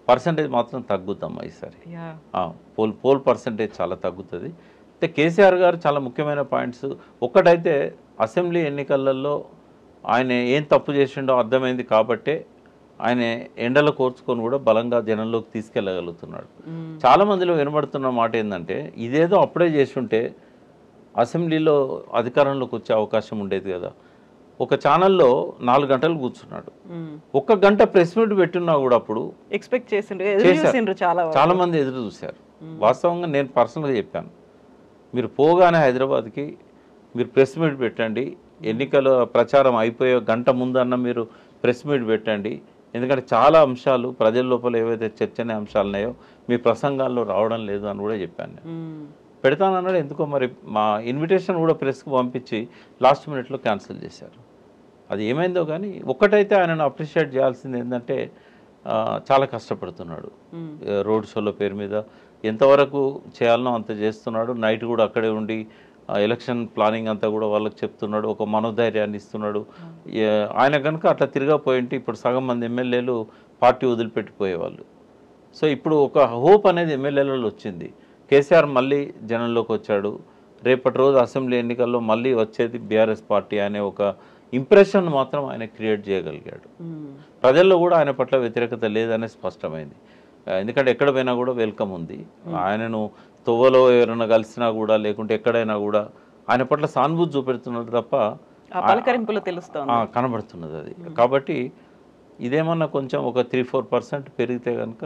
పర్సంటేజ్ మాత్రం తగ్గుద్దమ్మా ఈసారి యా ఆ, పోల్ పోల్ పర్సంటేజ్ చాలా తగ్గుతుంది అయితే కేసీఆర్ గారు చాలా ముఖ్యమైన పాయింట్స్ ఒక్కటైతే అసెంబ్లీ ఎన్నికలలో ఆయన ఏం తప్పు చేసిండో అర్థమైంది కాబట్టే ఆయన ఎండలో కోర్చుకొని కూడా బలంగా జనంలోకి తీసుకెళ్ళగలుగుతున్నాడు చాలా మందిలో వినబడుతున్న మాట ఏంటంటే ఇదేదో అప్పుడే చేస్తుంటే అసెంబ్లీలో అధికారంలోకి వచ్చే అవకాశం ఉండేది కదా ఒక ఛానల్లో నాలుగు గంటలు కూర్చున్నాడు ఒక్క గంట ప్రెస్ మీట్ పెట్టున్నా కూడా అప్పుడు ఎక్స్పెక్ట్ చేసిండ్రు ఎదురు చేశారు. చూసిండ్రు చాలా వరకు. చాలా మంది ఎదురు చూశారు వాస్తవంగా నేను పర్సనల్గా చెప్పాను మీరు పోగానే హైదరాబాద్కి మీరు ప్రెస్ మీట్ పెట్టండి ఎన్నికల ప్రచారం అయిపోయే గంట ముందన్న మీరు ప్రెస్ మీట్ పెట్టండి ఎందుకంటే చాలా అంశాలు ప్రజల లోపల ఏవైతే చర్చనే అంశాలు ఉన్నాయో మీ ప్రసంగాల్లో రావడం లేదు అని కూడా చెప్పాను నేను మ్మ్. పెడతానన్నాడు ఎందుకో మరి మా ఇన్విటేషన్ కూడా ప్రెస్కి పంపించి లాస్ట్ మినిట్లో క్యాన్సిల్ చేశారు అది ఏమైందో కానీ ఒక్కటైతే ఆయనను అప్రిషియేట్ చేయాల్సింది ఏంటంటే ఆ, చాలా కష్టపడుతున్నాడు ఆ, రోడ్ షోల పేరు మీద ఎంతవరకు చేయాలనో అంత చేస్తున్నాడు నైట్ కూడా అక్కడే ఉండి ఆ, ఎలక్షన్ ప్లానింగ్ అంతా కూడా వాళ్ళకి చెప్తున్నాడు ఒక మనోధైర్యాన్ని ఇస్తున్నాడు ఏ, ఆయన కనుక అట్లా తిరగపోయింటే ఇప్పుడు సగం మంది ఎమ్మెల్యేలు పార్టీ వదిలిపెట్టిపోయేవాళ్ళు సో ఇప్పుడు ఒక హోప్ అనేది ఎమ్మెల్యేలలో వచ్చింది కేసీఆర్ మళ్ళీ జనంలోకి వచ్చాడు రేపటి రోజు అసెంబ్లీ ఎన్నికల్లో మళ్ళీ వచ్చేది బీఆర్ఎస్ పార్టీ అనే ఒక ఇంప్రెషన్ మాత్రం ఆయన క్రియేట్ చేయగలిగాడు మ్మ్. ప్రజల్లో కూడా ఆయన పట్ల వ్యతిరేకత లేదనే స్పష్టమైంది ఆ, ఎందుకంటే ఎక్కడ పోయినా కూడా వెల్కమ్ ఉంది ఆయనను తొవ్వలో ఎవరైనా కలిసినా కూడా లేకుంటే ఎక్కడైనా కూడా ఆయన పట్ల సానుభూతి చూపెడుతున్నారు తప్ప ఆ పలకరింపులో తెలుస్తోంది ఆ, కనబడుతున్నది అది కాబట్టి ఇదేమన్నా కొంచెం ఒక త్రీ ఫోర్ పర్సెంట్ పెరిగితే కనుక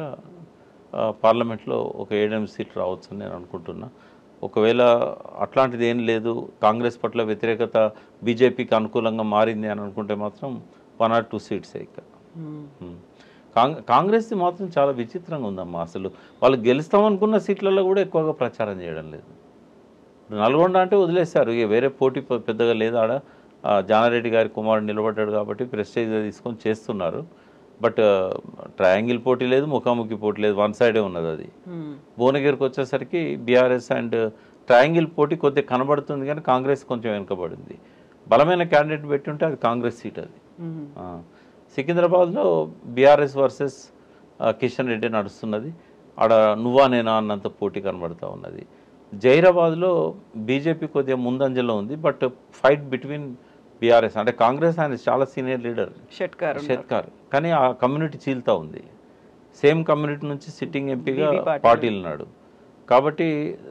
పార్లమెంట్లో ఒక ఏడెనిమిది సీట్లు రావచ్చు అని నేను అనుకుంటున్నా ఒకవేళ అట్లాంటిది ఏం లేదు కాంగ్రెస్ పట్ల వ్యతిరేకత బీజేపీకి అనుకూలంగా మారింది అని అనుకుంటే మాత్రం వన్ ఆర్ టూ సీట్స్ ఇక మ్మ్. ఉమ్. కాంగ్ కాంగ్రెస్ది మాత్రం చాలా విచిత్రంగా ఉందమ్మా అసలు వాళ్ళు గెలుస్తామనుకున్న సీట్లలో కూడా ఎక్కువగా ప్రచారం చేయడం లేదు ఇప్పుడు నల్గొండ అంటే వదిలేశారు ఇక వేరే పోటీ పె- పెద్దగా లేదు ఆడ ఆ, జానారెడ్డి గారి కుమారుడు నిలబడ్డాడు కాబట్టి ప్రెస్టేజ్ తీసుకొని చేస్తున్నారు బట్ ట్రయాంగిల్ పోటీ లేదు ముఖాముఖి పోటీ లేదు వన్ సైడే ఉన్నది అది మ్మ్. భువనగిరికి వచ్చేసరికి బీఆర్ఎస్ అండ్ ట్రయాంగిల్ పోటీ కొద్దిగా కనబడుతుంది కానీ కాంగ్రెస్ కొంచెం వెనుకబడింది బలమైన క్యాండిడేట్ పెట్టి ఉంటే అది కాంగ్రెస్ సీట్ అది మ్మ్. ఆ, సికింద్రాబాద్లో బీఆర్ఎస్ వర్సెస్ కిషన్ రెడ్డి నడుస్తున్నది ఆడ నువ్వా నేనా అన్నంత పోటీ కనబడతా ఉన్నది జైరాబాద్లో బీజేపీ కొద్దిగా ముందంజలో ఉంది బట్ ఫైట్ బిట్వీన్ బీఆర్ఎస్ అంటే కాంగ్రెస్ ఆయన చాలా సీనియర్ లీడర్ షెట్కార్ షెట్కార్ కానీ ఆ కమ్యూనిటీ చీల్తా ఉంది సేమ్ కమ్యూనిటీ నుంచి సిట్టింగ్ ఎంపీగా BB పాటిల్. పాటిల్ ఉన్నాడు కాబట్టి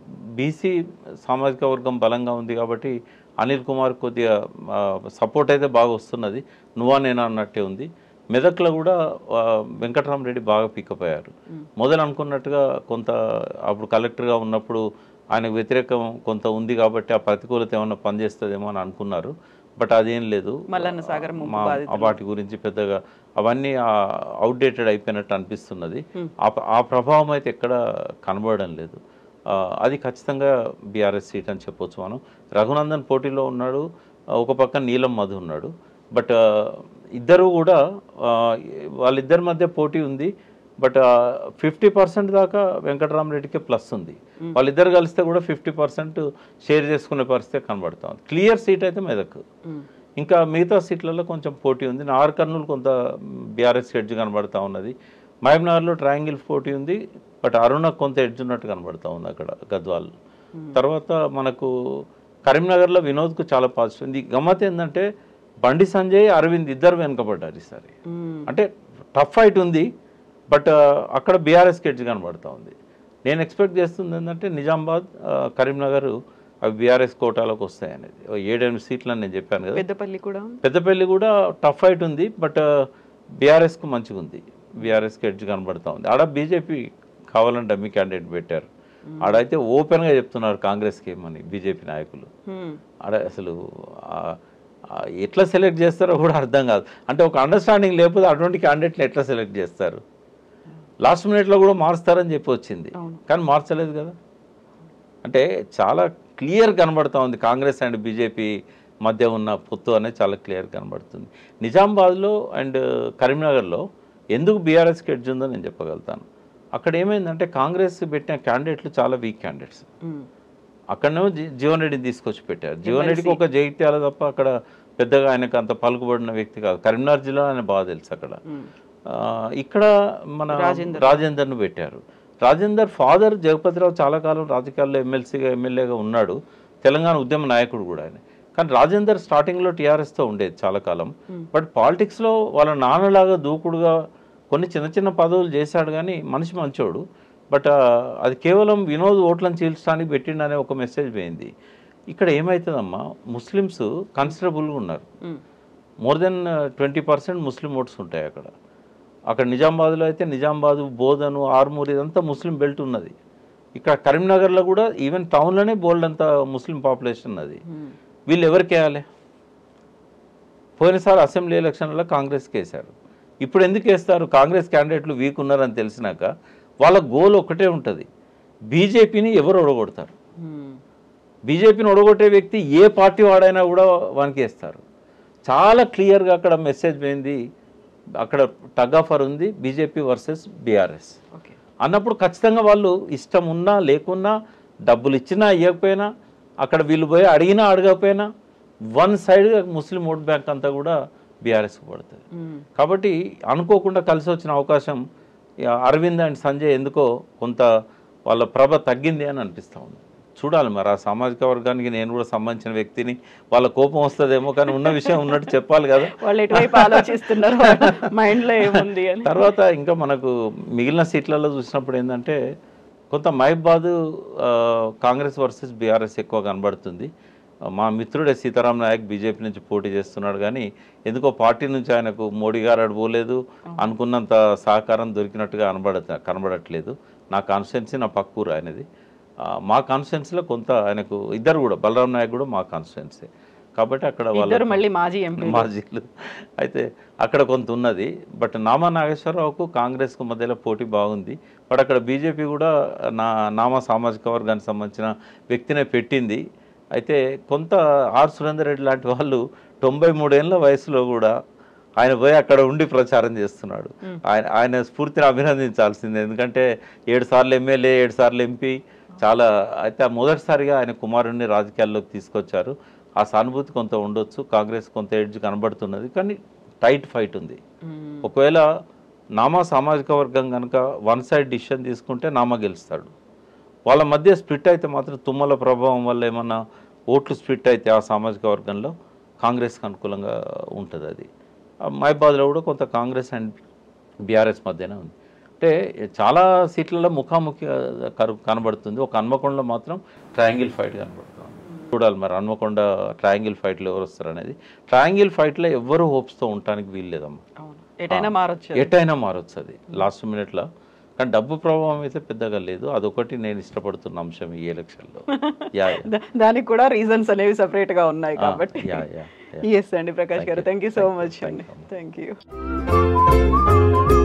బీసీ సామాజిక వర్గం బలంగా ఉంది కాబట్టి అనిల్ కుమార్ కొద్దిగా సపోర్ట్ అయితే బాగా వస్తున్నది నువ్వా నేనా అన్నట్టే ఉంది మెదక్లో కూడా ఆ, వెంకటరామరెడ్డి బాగా పికప్ అయ్యారు మొదలు అనుకున్నట్టుగా కొంత అప్పుడు కలెక్టర్గా ఉన్నప్పుడు ఆయనకు వ్యతిరేకం కొంత ఉంది కాబట్టి ఆ ప్రతికూలత ఏమన్నా పనిచేస్తుందేమో అని అనుకున్నారు బట్ అదేం లేదు మల్లన్న సాగర్ ముంపు మా- బాధితులు. ఆ వాటి గురించి పెద్దగా అవన్నీ అవుట్డేటెడ్ అయిపోయినట్టు అనిపిస్తున్నది ఆ ప- ఆ ప్రభావం అయితే ఎక్కడ కనబడడం లేదు ఆ, అది ఖచ్చితంగా బీఆర్ఎస్ సీట్ అని చెప్పొచ్చు మనం రఘునందన్ పోటీలో ఉన్నాడు ఆ, ఒక పక్క నీలం మధు ఉన్నాడు బట్ ఆ, ఇద్దరు కూడా ఆ, వాళ్ళిద్దరి మధ్య పోటీ ఉంది బట్ ఫిఫ్టీ పర్సెంట్ దాకా వెంకటరామరెడ్డికి ప్లస్ ఉంది వాళ్ళిద్దరు కలిస్తే కూడా ఫిఫ్టీ పర్సెంట్ షేర్ చేసుకునే పరిస్థితి కనబడతా ఉంది క్లియర్ సీట్ అయితే మెదక్ మ్మ్. ఇంకా మిగతా సీట్లలో కొంచెం పోటీ ఉంది నార్ కర్నూలు కొంత బీఆర్ఎస్ ఎడ్జ్ కనబడతా ఉన్నది మహబూబ్నగర్లో ట్రయాంగిల్ పోటీ ఉంది బట్ అరుణ కొంత ఎడ్జ్ ఉన్నట్టు కనబడతా ఉంది అక్కడ గద్వాల్ తర్వాత మనకు కరీంనగర్లో వినోద్కు చాలా పాజిటివ్ ఉంది గమ్మత్ ఏంటంటే బండి సంజయ్ అరవింద్ ఇద్దరు వెనుకబడ్డారు ఈసారి మ్మ్. అంటే టఫ్ ఫైట్ ఉంది బట్ అక్కడ బీఆర్ఎస్ ఎడ్జ్ కనబడతా ఉంది నేను ఎక్స్పెక్ట్ చేస్తుంది ఏంటంటే నిజామాబాద్ ఆ, కరీంనగర్ అవి బీఆర్ఎస్ కోటాలోకి వస్తాయి అనేది ఓ ఏడెనిమిది సీట్లు అని నేను చెప్పాను కదా పెద్దపల్లి కూడా పెద్దపల్లి కూడా టఫ్ ఫైట్ ఉంది బట్ బీఆర్ఎస్కు మంచిగా ఉంది బీఆర్ఎస్కి ఎడ్జ్ కనబడతా ఉంది ఆడ బీజేపీ కావాలని డమ్మీ క్యాండిడేట్ పెట్టారు ఆడైతే ఓపెన్గా చెప్తున్నారు కాంగ్రెస్కి ఏమని బీజేపీ నాయకులు మ్మ్. ఆడ అసలు ఆ- ఆ ఎట్లా సెలెక్ట్ చేస్తారో కూడా అర్థం కాదు అంటే ఒక అండర్స్టాండింగ్ లేకపోతే అటువంటి క్యాండిడేట్లు ఎట్లా సెలెక్ట్ చేస్తారు లాస్ట్ మినిట్లో కూడా మారుస్తారని చెప్పి వచ్చింది అవును. కానీ మార్చలేదు కదా అంటే చాలా క్లియర్ కనబడతా ఉంది కాంగ్రెస్ అండ్ బీజేపీ మధ్య ఉన్న పొత్తు అనేది చాలా క్లియర్ కనబడుతుంది నిజామాబాద్లో అండ్ కరీంనగర్లో ఎందుకు బీఆర్ఎస్కి ఎడ్జ్ ఉందో నేను చెప్పగలుగుతాను అక్కడ ఏమైందంటే కాంగ్రెస్ పెట్టిన క్యాండిడేట్లు చాలా వీక్ క్యాండిడేట్స్ మ్మ్. అక్కడనేమో జీ- జీవన్ రెడ్డిని తీసుకొచ్చి పెట్టారు జీవన్ రెడ్డికి ఒక జైత్యాల తప్ప అక్కడ పెద్దగా ఆయనకు అంత పలుకుబడిన వ్యక్తి కాదు కరీంనగర్ జిల్లా ఆయన బాగా తెలుసు అక్కడ మ్మ్. ఆ, ఇక్కడ మన రాజేందర్. రాజేందర్ను పెట్టారు రాజేందర్ ఫాదర్ జగపతిరావు చాలా కాలం రాజకీయాల్లో ఎమ్మెల్సీగా ఎమ్మెల్యేగా ఉన్నాడు తెలంగాణ ఉద్యమ నాయకుడు కూడా ఆయన కానీ రాజేందర్ స్టార్టింగ్లో టీఆర్ఎస్తో ఉండేది చాలా కాలం బట్ పాలిటిక్స్లో వాళ్ళ నాన్నలాగా దూకుడుగా కొన్ని చిన్న చిన్న పదవులు చేశాడు కానీ మనిషి మంచోడు బట్ ఆ, అది కేవలం వినోద్ ఓట్లను చీల్చడానికి పెట్టిండనే ఒక మెసేజ్ పోయింది ఇక్కడ ఏమవుతుందమ్మా ముస్లిమ్స్ కన్సిడరబుల్గా ఉన్నారు మ్మ్. More than twenty percent Muslim votes ఉంటాయి అక్కడ అక్కడ నిజామాబాద్లో అయితే నిజామాబాద్ బోధను ఆర్మూర్ ఇదంతా ముస్లిం బెల్ట్ ఉన్నది ఇక్కడ కరీంనగర్లో కూడా ఈవెన్ టౌన్లోనే బోల్డ్ అంత ముస్లిం పాపులేషన్ ఉన్నది మ్మ్. వీళ్ళు ఎవరికి వేయాలి పోయినసారి అసెంబ్లీ ఎలక్షన్లో కాంగ్రెస్కి వేశారు ఇప్పుడు ఎందుకు వేస్తారు కాంగ్రెస్ క్యాండిడేట్లు వీక్ ఉన్నారని తెలిసినాక వాళ్ళ గోల్ ఒకటే ఉంటుంది బీజేపీని ఎవరు ఒడగొడతారు మ్మ్. బీజేపీని ఒడగొట్టే వ్యక్తి ఏ పార్టీ వాడైనా కూడా వానికి వేస్తారు చాలా క్లియర్గా అక్కడ మెసేజ్ పోయింది అక్కడ టగ్ ఆఫర్ ఉంది బీజేపీ వర్సెస్ బీఆర్ఎస్ ఓకే అన్నప్పుడు ఖచ్చితంగా వాళ్ళు ఇష్టం ఉన్నా లేకున్నా డబ్బులు ఇచ్చినా ఇవ్వకపోయినా అక్కడ వీళ్ళు పోయి అడిగినా అడగకపోయినా one side Muslim vote bank అంతా కూడా బీఆర్ఎస్కి పడుతుంది మ్మ్. కాబట్టి అనుకోకుండా కలిసి వచ్చిన అవకాశం ఇక అరవింద్ అండ్ సంజయ్ ఎందుకో కొంత వాళ్ళ ప్రభ తగ్గింది అని అనిపిస్తూ ఉంది చూడాలి మరి ఆ సామాజిక వర్గానికి నేను కూడా సంబంధించిన వ్యక్తిని వాళ్ళ కోపం వస్తుందేమో కానీ ఉన్న విషయం ఉన్నట్టు చెప్పాలి కదా వాళ్ళు ఎటువైపు ఆలోచిస్తున్నారు మైండ్ లో ఏముంది అని తర్వాత ఇంకా మనకు మిగిలిన సీట్లలో చూసినప్పుడు ఏంటంటే కొంత మహబాద్ కాంగ్రెస్ వర్సెస్ బీఆర్ఎస్ ఎక్కువ కనబడుతుంది ఆ, మా మిత్రుడే సీతారాం నాయక్ బీజేపీ నుంచి పోటీ చేస్తున్నాడు కానీ ఎందుకో పార్టీ నుంచి ఆయనకు మోడీ గారు అటు పోలేదు అనుకున్నంత సహకారం దొరికినట్టుగా కనబడ కనబడట్లేదు నా కాన్స్టిట్యున్సీ నా పక్కూరు ఆయనది ఆ, మా కాన్స్టిట్యున్సీలో కొంత ఆయనకు ఇద్దరు కూడా బలరాం నాయక్ కూడా మా కాన్స్టిట్యున్సీ కాబట్టి అక్కడ ఇద్దరు వాళ్ళ మళ్ళీ మాజీ ఎంపీ మాజీలు అయితే అక్కడ కొంత ఉన్నది బట్ నామా నాగేశ్వరరావుకు కాంగ్రెస్కు మధ్యలో పోటీ బాగుంది బట్ అక్కడ బీజేపీ కూడా నా నామా సామాజిక వర్గానికి సంబంధించిన వ్యక్తినే పెట్టింది అయితే కొంత ఆర్ సురేందర్ రెడ్డి లాంటి వాళ్ళు తొంభై మూడేళ్ల వయసులో కూడా ఆయన పోయి అక్కడ ఉండి ప్రచారం చేస్తున్నాడు ఆయన ఆయన స్ఫూర్తిని అభినందించాల్సిందే ఎందుకంటే ఏడు సార్లు ఎమ్మెల్యే ఏడు సార్లు ఎంపీ చాలా అయితే ఆ మొదటిసారిగా ఆయన కుమారుడిని రాజకీయాల్లోకి తీసుకొచ్చారు ఆ సానుభూతి కొంత ఉండొచ్చు కాంగ్రెస్ కొంత ఎడ్జ్ కనబడుతున్నది కానీ టైట్ ఫైట్ ఉంది మ్మ్. ఒకవేళ నామా సామాజిక వర్గం కనుక వన్ సైడ్ డిసిషన్ తీసుకుంటే నామా గెలుస్తాడు వాళ్ళ మధ్య స్ప్లిట్ అయితే మాత్రం తుమ్మల ప్రభావం వల్ల ఏమన్నా ఓట్లు స్ప్లిట్ అయితే ఆ సామాజిక వర్గంలో కాంగ్రెస్కి అనుకూలంగా ఉంటుంది అది ఆ మహబాద్లో కూడా కొంత కాంగ్రెస్ అండ్ బీఆర్ఎస్ మధ్యనే ఉంది అంటే చాలా సీట్లలో ముఖాముఖి కరు కనబడుతుంది ఒక హన్మకొండలో మాత్రం ట్రయాంగిల్ ఫైట్ కనబడుతుంది చూడాలి మరి హన్మకొండ ట్రయాంగిల్ ఫైట్లో ఎవరు వస్తారు అనేది ట్రయాంగిల్ ఫైట్లో ఎవరు హోప్స్తో ఉండటానికి వీల్లేదమ్మా అవును ఎటైనా మారొచ్చు ఎటైనా మారొచ్చు అది లాస్ట్ మినిట్లో కానీ డబ్బు ప్రభావం అయితే పెద్దగా లేదు అదొకటి నేను ఇష్టపడుతున్న అంశం ఈ ఎలక్షన్లో యా యా. దా- దానికి కూడా రీజన్స్ అనేవి separate గా ఉన్నాయి ఆ, కాబట్టి యా యా యా ఎస్ అండి ప్రకాష్ గారు థ్యాంక్ యూ సో మచ్ అండి థ్యాంక్ యూ